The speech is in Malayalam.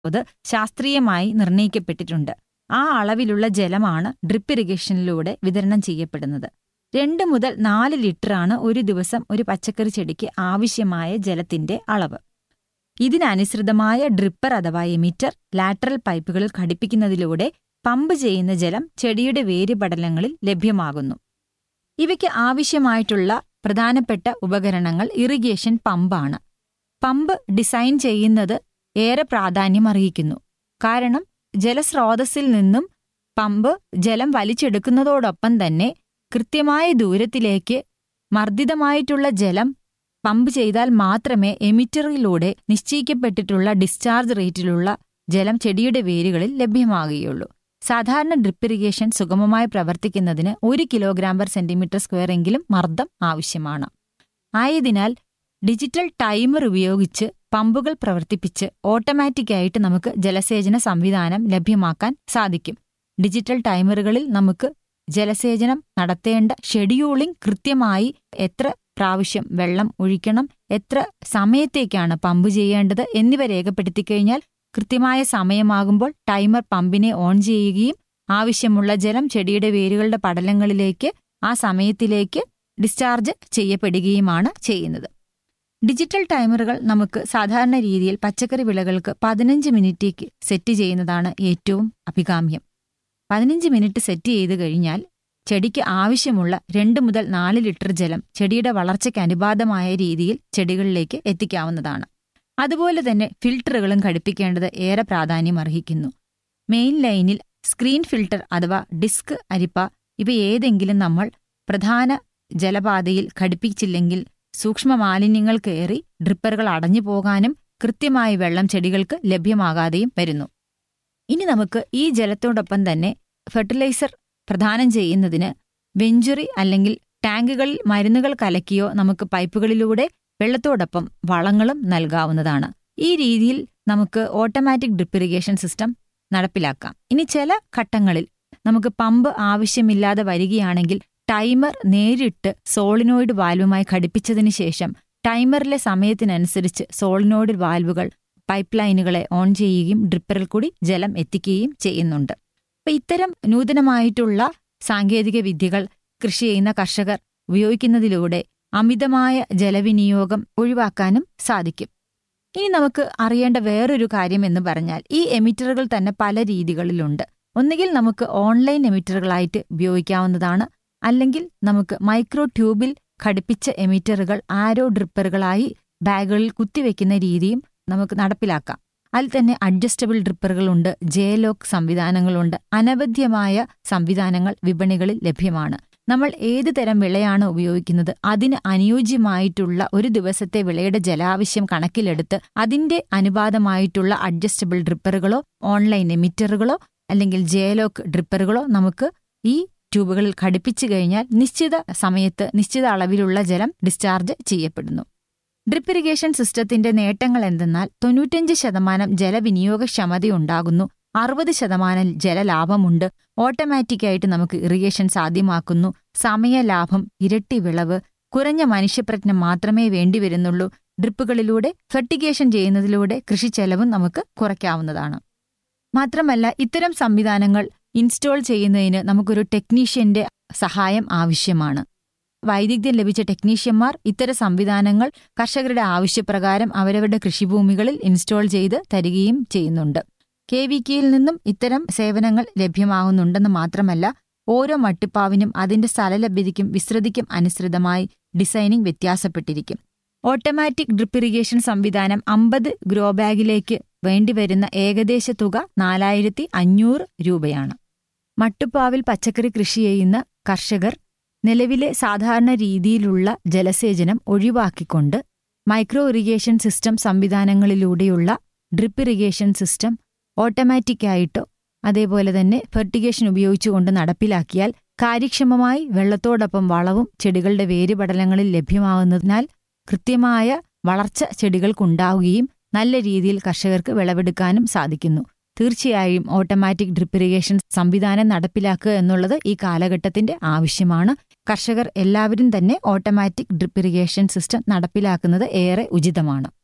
തോത് ശാസ്ത്രീയമായി നിർണയിക്കപ്പെട്ടിട്ടുണ്ട് ആ അളവിലുള്ള ജലമാണ് ഡ്രിപ്പ് ഇറിഗേഷനിലൂടെ വിതരണം ചെയ്യപ്പെടുന്നത് രണ്ട് മുതൽ നാല് ലിറ്ററാണ് ഒരു ദിവസം ഒരു പച്ചക്കറി ചെടിക്ക് ആവശ്യമായ ജലത്തിന്റെ അളവ് ഇതിനനുസൃതമായ ഡ്രിപ്പർ അഥവാ എമിറ്റർ ലാറ്ററൽ പൈപ്പുകളിൽ ഘടിപ്പിക്കുന്നതിലൂടെ പമ്പ് ചെയ്യുന്ന ജലം ചെടിയുടെ വേരുപടലങ്ങളിൽ ലഭ്യമാകുന്നു ഇവയ്ക്ക് ആവശ്യമായിട്ടുള്ള പ്രധാനപ്പെട്ട ഉപകരണങ്ങൾ ഇറിഗേഷൻ പമ്പാണ് പമ്പ് ഡിസൈൻ ചെയ്യുന്നത് ഏറെ പ്രാധാന്യം അർഹിക്കുന്നു കാരണം ജലസ്രോതസ്സിൽ നിന്നും പമ്പ് ജലം വലിച്ചെടുക്കുന്നതോടൊപ്പം തന്നെ കൃത്യമായ ദൂരത്തിലേക്ക് മർദ്ദിതമായിട്ടുള്ള ജലം പമ്പ് ചെയ്താൽ മാത്രമേ എമിറ്ററിലൂടെ നിശ്ചയിക്കപ്പെട്ടിട്ടുള്ള ഡിസ്ചാർജ് റേറ്റിലുള്ള ജലം ചെടിയുടെ വേരുകളിൽ ലഭ്യമാകുകയുള്ളൂ സാധാരണ ഡ്രിപ്പ് ഇറിഗേഷൻ സുഗമമായി പ്രവർത്തിക്കുന്നതിന് ഒരു കിലോഗ്രാം പെർ സെന്റിമീറ്റർ സ്ക്വയർ എങ്കിലും മർദ്ദം ആവശ്യമാണ് ആയതിനാൽ ഡിജിറ്റൽ ടൈമർ ഉപയോഗിച്ച് പമ്പുകൾ പ്രവർത്തിപ്പിച്ച് ഓട്ടോമാറ്റിക്കായിട്ട് നമുക്ക് ജലസേചന സംവിധാനം ലഭ്യമാക്കാൻ സാധിക്കും ഡിജിറ്റൽ ടൈമറുകളിൽ നമുക്ക് ജലസേചനം നടത്തേണ്ട ഷെഡ്യൂളിംഗ് കൃത്യമായി എത്ര പ്രാവശ്യം വെള്ളം ഒഴിക്കണം എത്ര സമയത്തേക്കാണ് പമ്പ് ചെയ്യേണ്ടത് എന്നിവ രേഖപ്പെടുത്തി കഴിഞ്ഞാൽ കൃത്യമായ സമയമാകുമ്പോൾ ടൈമർ പമ്പിനെ ഓൺ ചെയ്യുകയും ആവശ്യമുള്ള ജലം ചെടിയുടെ വേരുകളുടെ പടലങ്ങളിലേക്ക് ആ സമയത്തിലേക്ക് ഡിസ്ചാർജ് ചെയ്യപ്പെടുകയുമാണ് ചെയ്യുന്നത് ഡിജിറ്റൽ ടൈമറുകൾ നമുക്ക് സാധാരണ രീതിയിൽ പച്ചക്കറി വിളകൾക്ക് പതിനഞ്ച് മിനിറ്റേക്ക് സെറ്റ് ചെയ്യുന്നതാണ് ഏറ്റവും അഭികാമ്യം പതിനഞ്ച് മിനിറ്റ് സെറ്റ് ചെയ്ത് കഴിഞ്ഞാൽ ചെടിക്ക് ആവശ്യമുള്ള രണ്ട് മുതൽ നാല് ലിറ്റർ ജലം ചെടിയുടെ വളർച്ചയ്ക്ക് അനുപാതമായ രീതിയിൽ ചെടികളിലേക്ക് എത്തിക്കാവുന്നതാണ് അതുപോലെ തന്നെ ഫിൽട്ടറുകളും ഘടിപ്പിക്കേണ്ടത് ഏറെ പ്രാധാന്യം അർഹിക്കുന്നു മെയിൻ ലൈനിൽ സ്ക്രീൻ ഫിൽട്ടർ അഥവാ ഡിസ്ക് അരിപ്പ ഇവ ഏതെങ്കിലും നമ്മൾ പ്രധാന ജലപാതയിൽ ഘടിപ്പിച്ചില്ലെങ്കിൽ സൂക്ഷ്മ മാലിന്യങ്ങൾ കയറി ഡ്രിപ്പറുകൾ അടഞ്ഞു പോകാനും കൃത്യമായി വെള്ളം ചെടികൾക്ക് ലഭ്യമാകാതെയും വരുന്നു ഇനി നമുക്ക് ഈ ജലത്തോടൊപ്പം തന്നെ ഫെർട്ടിലൈസർ പ്രദാനം ചെയ്യുന്നതിന് വെഞ്ചുറി അല്ലെങ്കിൽ ടാങ്കുകളിൽ മരുന്നുകൾ കലക്കിയോ നമുക്ക് പൈപ്പുകളിലൂടെ വെള്ളത്തോടൊപ്പം വളങ്ങളും നൽകാവുന്നതാണ് ഈ രീതിയിൽ നമുക്ക് ഓട്ടോമാറ്റിക് ഡ്രിപ്പ് ഇറിഗേഷൻ സിസ്റ്റം നടപ്പിലാക്കാം ഇനി ചില ഘട്ടങ്ങളിൽ നമുക്ക് പമ്പ് ആവശ്യമില്ലാതെ വരികയാണെങ്കിൽ ടൈമർ നേരിട്ട് സോളിനോയിഡ് വാൽവുമായി ഘടിപ്പിച്ചതിന് ശേഷം ടൈമറിലെ സമയത്തിനനുസരിച്ച് സോളിനോയിഡ് വാൽവുകൾ പൈപ്പ് ലൈനുകളെ ഓൺ ചെയ്യുകയും ഡ്രിപ്പറിൽ കൂടി ജലം എത്തിക്കുകയും ചെയ്യുന്നുണ്ട് അപ്പൊ ഇത്തരം നൂതനമായിട്ടുള്ള സാങ്കേതിക വിദ്യകൾ കൃഷി ചെയ്യുന്ന കർഷകർ ഉപയോഗിക്കുന്നതിലൂടെ അമിതമായ ജലവിനിയോഗം ഒഴിവാക്കാനും സാധിക്കും ഇനി നമുക്ക് അറിയേണ്ട വേറൊരു കാര്യം എന്ന് പറഞ്ഞാൽ ഈ എമിറ്ററുകൾ തന്നെ പല രീതികളിലുണ്ട് ഒന്നുകിൽ നമുക്ക് ഓൺലൈൻ എമിറ്ററുകളായിട്ട് ഉപയോഗിക്കാവുന്നതാണ് അല്ലെങ്കിൽ നമുക്ക് മൈക്രോ ട്യൂബിൽ ഘടിപ്പിച്ച എമിറ്ററുകൾ ആരോ ഡ്രിപ്പറുകളായി ബാഗുകളിൽ കുത്തിവെക്കുന്ന രീതിയും നമുക്ക് നടപ്പിലാക്കാം അതിൽ തന്നെ അഡ്ജസ്റ്റബിൾ ഡ്രിപ്പറുകളുണ്ട് ജേലോക്ക് സംവിധാനങ്ങളുണ്ട് അനവധ്യമായ സംവിധാനങ്ങൾ വിപണികളിൽ ലഭ്യമാണ് നമ്മൾ ഏത് തരം വിളയാണ് ഉപയോഗിക്കുന്നത് അതിന് അനുയോജ്യമായിട്ടുള്ള ഒരു ദിവസത്തെ വിളയുടെ ജലാവശ്യം കണക്കിലെടുത്ത് അതിന്റെ അനുപാതമായിട്ടുള്ള അഡ്ജസ്റ്റബിൾ ഡ്രിപ്പറുകളോ ഓൺലൈൻ എമിറ്ററുകളോ അല്ലെങ്കിൽ ജേലോക്ക് ഡ്രിപ്പറുകളോ നമുക്ക് ഈ ട്യൂബുകളിൽ ഘടിപ്പിച്ചു കഴിഞ്ഞാൽ നിശ്ചിത സമയത്ത് നിശ്ചിത അളവിലുള്ള ജലം ഡിസ്ചാർജ് ചെയ്യപ്പെടുന്നു ഡ്രിപ്പ് ഇറിഗേഷൻ സിസ്റ്റത്തിന്റെ നേട്ടങ്ങൾ എന്തെന്നാൽ തൊണ്ണൂറ്റഞ്ച് ശതമാനം ജലവിനിയോഗക്ഷമതയുണ്ടാകുന്നു അറുപത് ശതമാനം ജലലാഭമുണ്ട് ഓട്ടോമാറ്റിക്കായിട്ട് നമുക്ക് ഇറിഗേഷൻ സാധ്യമാക്കുന്നു സമയലാഭം ഇരട്ടി വിളവ് കുറഞ്ഞ മനുഷ്യപ്രജ്ഞ മാത്രമേ വേണ്ടിവരുന്നുള്ളൂ ഡ്രിപ്പുകളിലൂടെ ഫെർട്ടിഗേഷൻ ചെയ്യുന്നതിലൂടെ കൃഷിച്ചെലവും നമുക്ക് കുറയ്ക്കാവുന്നതാണ് മാത്രമല്ല ഇത്തരം സംവിധാനങ്ങൾ ഇൻസ്റ്റോൾ ചെയ്യുന്നതിന് നമുക്കൊരു ടെക്നീഷ്യന്റെ സഹായം ആവശ്യമാണ് വൈദഗ്ധ്യം ലഭിച്ച ടെക്നീഷ്യന്മാർ ഇത്തരം സംവിധാനങ്ങൾ കർഷകരുടെ ആവശ്യപ്രകാരം അവരവരുടെ കൃഷിഭൂമികളിൽ ഇൻസ്റ്റോൾ ചെയ്ത് തരികയും ചെയ്യുന്നുണ്ട് കെ വി കെയിൽ നിന്നും ഇത്തരം സേവനങ്ങൾ ലഭ്യമാകുന്നുണ്ടെന്ന് മാത്രമല്ല ഓരോ മട്ടിപ്പാവിനും അതിന്റെ സ്ഥലലഭ്യതയ്ക്കും വിസ്തൃതിക്കും അനുസൃതമായി ഡിസൈനിങ് വ്യത്യാസപ്പെട്ടിരിക്കും ഓട്ടോമാറ്റിക് ഡ്രിപ്പ് ഇറിഗേഷൻ സംവിധാനം അമ്പത് ഗ്രോ ബാഗിലേക്ക് വേണ്ടിവരുന്ന ഏകദേശ തുക നാലായിരത്തി അഞ്ഞൂറ് രൂപയാണ് മട്ടുപ്പാവിൽ പച്ചക്കറി കൃഷി ചെയ്യുന്ന കർഷകർ നിലവിലെ സാധാരണ രീതിയിലുള്ള ജലസേചനം ഒഴിവാക്കിക്കൊണ്ട് മൈക്രോ ഇറിഗേഷൻ സിസ്റ്റം സംവിധാനങ്ങളിലൂടെയുള്ള ഡ്രിപ്പ് ഇറിഗേഷൻ സിസ്റ്റം ഓട്ടോമാറ്റിക്കായിട്ടോ അതേപോലെ തന്നെ ഫെർട്ടിഗേഷൻ ഉപയോഗിച്ചുകൊണ്ട് നടപ്പിലാക്കിയാൽ കാര്യക്ഷമമായി വെള്ളത്തോടൊപ്പം വളവും ചെടികളുടെ വേരുപടലങ്ങളിൽ ലഭ്യമാവുന്നതിനാൽ കൃത്യമായ വളർച്ച ചെടികൾക്കുണ്ടാവുകയും നല്ല രീതിയിൽ കർഷകർക്ക് വിളവെടുക്കാനും സാധിക്കുന്നു തീർച്ചയായും ഓട്ടോമാറ്റിക് ഡ്രിപ്പ് ഇറിഗേഷൻ സംവിധാനം നടപ്പിലാക്കുക എന്നുള്ളത് ഈ കാലഘട്ടത്തിന്റെ ആവശ്യമാണ് കർഷകർ എല്ലാവരും തന്നെ ഓട്ടോമാറ്റിക് ഡ്രിപ്പ് ഇറിഗേഷൻ സിസ്റ്റം നടപ്പിലാക്കുന്നത് ഏറെ ഉചിതമാണ്